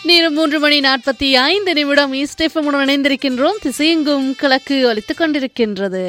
நேரம் மூன்று மணி நாற்பத்தி ஐந்து நிமிடம் ஈஸ்டெஃபமுடன் இணைந்திருக்கின்றோம் திசையெங்கும் கிழக்கு ஒலித்துக் கொண்டிருக்கின்றது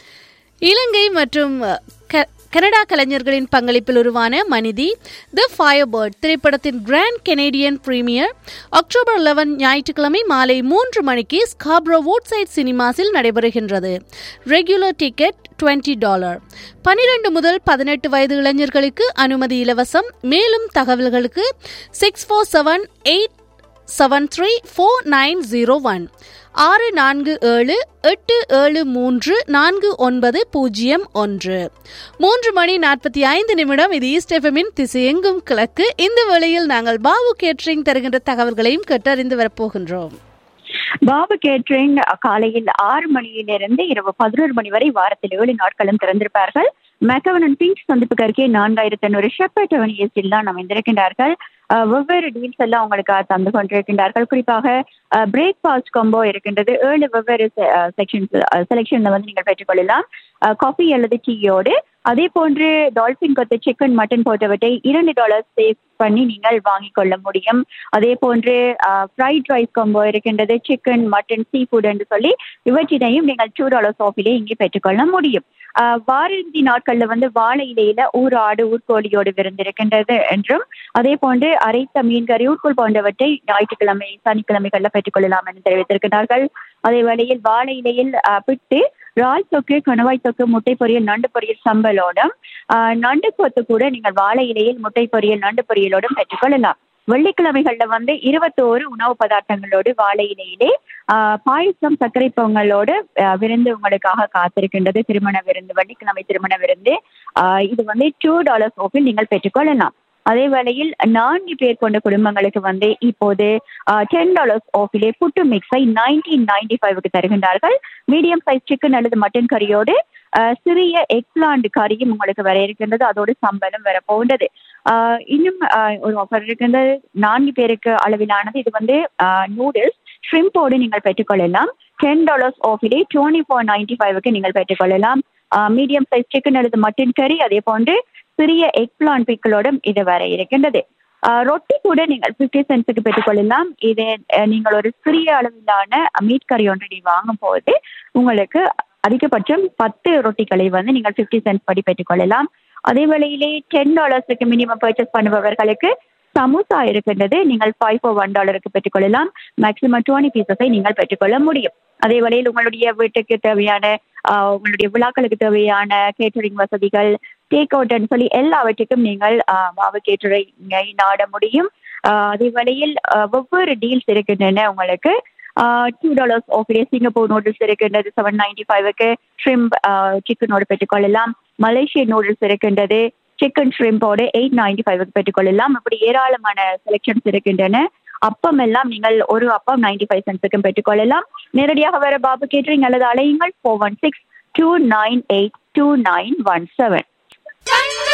இலங்கை மற்றும் க- கனடா கலைஞர்களின் பங்களிப்பில் உருவான மனிதி தி ஃபயர்பர்ட் திரைப்படத்தின் கிராண்ட் கெனடியன் பிரீமியர் அக்டோபர் 11 ஞாயிற்றுக்கிழமை மாலை மூன்று மணிக்கு ஸ்காப்ரோ வுட்சைட் சினிமாஸில் நடைபெறுகின்றது ரெகுலர் டிக்கெட் 20 டாலர் பனிரெண்டு முதல் பதினெட்டு வயது இளைஞர்களுக்கு அனுமதி இலவசம் மேலும் தகவல்களுக்கு six four seven eight seven three four nine zero one ஆறு நான்கு ஏழு எட்டு ஏழு மூன்று நான்கு ஒன்பது பூஜ்ஜியம் ஒன்று மூன்று மணி நாற்பத்தி ஐந்து நிமிடம் இது ஈஸ்ட் எஃப்எம்மின் திசையெங்கும் கிழக்கு இந்த வேளையில் நாங்கள் பாபு கேட்ரிங் தருகின்ற தகவல்களையும் கேட்டறிந்து வரப்போகின்றோம் பாபு கேட்ரிங் காலையில் ஆறு மணியிலிருந்து இரவு பதினோரு மணி வரை வாரத்தில் ஏழு நாட்களும் திறந்திருப்பார்கள் மெக்கவனன் பிங்க் சந்திப்புக்கு அருகே நான்காயிரத்தி ஐநூறு ஷெப்பர்ட் அவனியஸில் தான் அமைந்திருக்கின்றார்கள் அஹ், வெவ்வேறு டீல்ஸ் எல்லாம் உங்களுக்கு தந்து கொண்டிருக்கின்றார்கள் குறிப்பாக பிரேக்ஃபாஸ்ட் காம்போ இருக்கின்றது ஏழு வெவ்வேறு செக்ஷன் செலெக்ஷன்ல வந்து நீங்கள் பெற்றுக்கொள்ளலாம் காஃபி அல்லது டீயோடு அதே போன்று டால்பின் கொத்து சிக்கன் மட்டன் போன்றவற்றை இரண்டு டாலர் சேவ் பண்ணி நீங்கள் வாங்கிக் கொள்ள முடியும் அதே போன்று ஃப்ரைட் ரைஸ் காம்போ இருக்கின்றது சிக்கன் மட்டன் சீ ஃபுட் என்று சொல்லி இவற்றினையும் நீங்கள் டூ டாலர்ஸ் ஆஃபிலே இங்கே பெற்றுக்கொள்ள முடியும் ஆஹ் வார இறுதி நாட்கள்ல வந்து வாழை இலையில ஊர் ஆடு ஊர்கோழியோடு விருந்திருக்கின்றது என்றும் அதே போன்று அரைத்த மீன் கறி ஊர்கோல் போன்றவற்றை ஞாயிற்றுக்கிழமை சனிக்கிழமைகள்ல பெற்றுக்கொள்ளலாம் என்று தெரிவித்திருக்கிறார்கள் அதே வேளையில் வாழை இலையில் ஆஹ் பிட்டு இறால் தொக்கு கணவாய் தொக்கு முட்டை பொரியல் நண்டு பொரியல் சம்பலோடும் ஆஹ் நண்டு கொத்து கூட நீங்கள் வாழை இலையில் முட்டை பொரியல் நண்டு பொரியலோடும் பெற்றுக்கொள்ளலாம் வெள்ளிக்கிழமைகள்ல வந்து இருபத்தோரு உணவு பதார்த்தங்களோடு வாழை இலையிலே ஆஹ் பாயசம் சர்க்கரை பொங்கலோடு ஆஹ் விருந்து உங்களுக்காக காத்திருக்கின்றது திருமண விருந்து வெள்ளிக்கிழமை திருமண விருந்து ஆஹ் இது வந்து டூ டாலர்ஸ் ஆஃபில் நீங்கள் பெற்றுக்கொள்ளலாம் அதே வேளையில் நான்கு பேர் கொண்ட குடும்பங்களுக்கு வந்து இப்போது டென் டாலர்ஸ் ஆஃபிலே புட்டு மிக்ஸை நைன்டீன் நைன்டி ஃபைவ்க்கு தருகின்றார்கள் மீடியம் சைஸ் சிக்கன் அல்லது மட்டன் கறியோடு ஆஹ் சிறிய எக்லாண்ட் கறியும் உங்களுக்கு வர இருக்கின்றது அதோடு சம்பளம் வர போகின்றது ஆஹ் இன்னும் ஆஹ் ஒரு ஆஃபர் இருக்கின்றது நான்கு பேருக்கு அளவிலானது இது வந்து நூடுல்ஸ் ஷ்ரிம்போடு நீங்கள் பெற்றுக்கொள்ளலாம் டென் டாலர்ஸ் ஆஃபிலே டுவெண்ட்டி ஃபோர் நைன்டி ஃபைவ்க்கு நீங்கள் பெற்றுக்கொள்ளலாம் மீடியம் சைஸ் சிக்கன் அல்லது மட்டன் கறி அதே போன்று சிறிய எக் பிளான் பிக்களோடும் இது வர இருக்கின்றது ஆஹ் ரொட்டி கூட நீங்கள் ஃபிஃப்டி சென்ட்ஸுக்கு பெற்றுக்கொள்ளலாம் இது அஹ், நீங்கள் ஒரு சிறிய அளவிலான மீட் கறி ஒன்றை வாங்கும் போது உங்களுக்கு அதிகபட்சம் பத்து ரொட்டிகளை வந்து நீங்கள் ஃபிஃப்டி சென்ட்ஸ் படி பெற்றுக்கொள்ளலாம் அதே வேளையிலே டென் டாலர்ஸுக்கு மினிமம் பர்ச்சேஸ் பண்ணுபவர்களுக்கு சமோசா இருக்கின்றது நீங்கள் ஃபைவ் ஃபோர் ஒன் டாலருக்கு பெற்றுக்கொள்ளலாம் மேக்ஸிமம் டுவெண்ட்டி பீசஸை நீங்கள் பெற்றுக்கொள்ள முடியும் அதே வேளையில் உங்களுடைய வீட்டுக்கு தேவையான ஆஹ், உங்களுடைய விழாக்களுக்கு தேவையான கேட்டரிங் வசதிகள் டேக் அவுட்னு சொல்லி எல்லாவற்றுக்கும் நீங்கள் ஆஹ், மாவு கேட்டரிங்கை நாட முடியும் ஆஹ், அதே வேளையில் ஆஹ், ஒவ்வொரு டீல்ஸ் இருக்கின்றன உங்களுக்கு டூ டாலர்ஸ் ஆஃபிலே சிங்கப்பூர் நூடுல்ஸ் இருக்கின்றது செவன் நைன்டி ஃபைவ்க்கு ஷ்ரிம்ப் சிக்கனோடு பெற்றுக்கொள்ளலாம் மலேசிய நூடுல்ஸ் இருக்கின்றது சிக்கன் ஷ்ரிம்போடு எயிட் நைன்டி ஃபைவ்க்கு பெற்றுக்கொள்ளலாம் இப்படி ஏராளமான செலெக்ஷன்ஸ் இருக்கின்றன அப்பம் எல்லாம் நீங்கள் ஒரு அப்பம் நைன்டி ஃபைவ் சென்ட்ஸுக்கும் பெற்றுக்கொள்ளலாம் நேரடியாக வர பாபு கேட்டரிங் அல்லது அலையுங்கள் four one six two nine eight two nine one seven